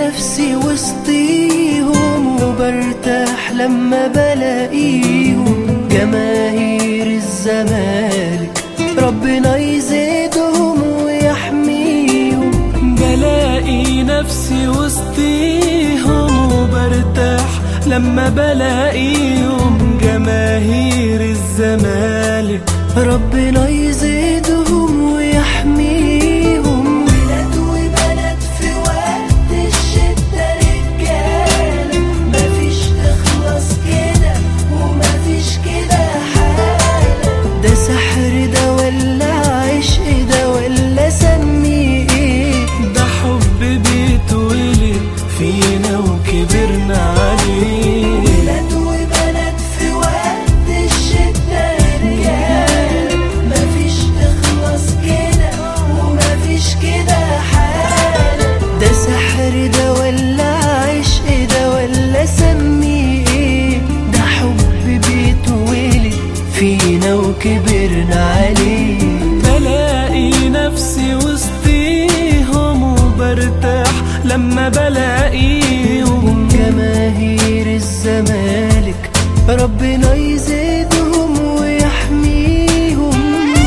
نفسي وسطيهم وبرتاح لما بلاقيهم جماهير الزمالك ربنا يزيدهم ويحميهم بلاقي نفسي وسطيهم وبرتاح لما بلاقيهم جماهير الزمالك ربنا يزيدهم ويحميهم ولاد وبنات في وقت الشدة رجالة مفيش تخلص كده ومفيش كده حالة ده سحر ده ولا عشق ده ولا سميه ايه ده حب بيتولد فينا وكبرنا عليه ولاد وبنات في وقت الشدة رجالة مفيش تخلص كده ومفيش كده حالة ده سحر ده ولا عشق ده ولا سميه ايه ده حب بيتولد فينا وكبرنا عليه بلاقي نفسي وسطيهم وبرتاح لما بلاقيهم جماهير الزمالك ربنا يزيدهم ويحميهم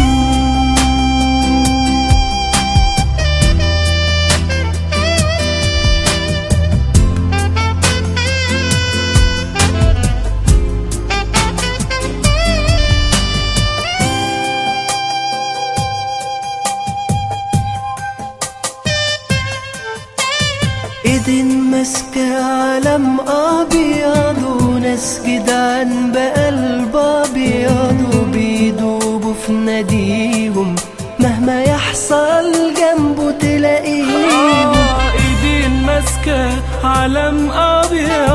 ايدين ماسكة علم ابيض وناس جدعان بقلب ابيض وبيدوبوا في ناديهم مهما يحصل جنبه تلاقيهم آه، ايدين ماسكة علم ابيض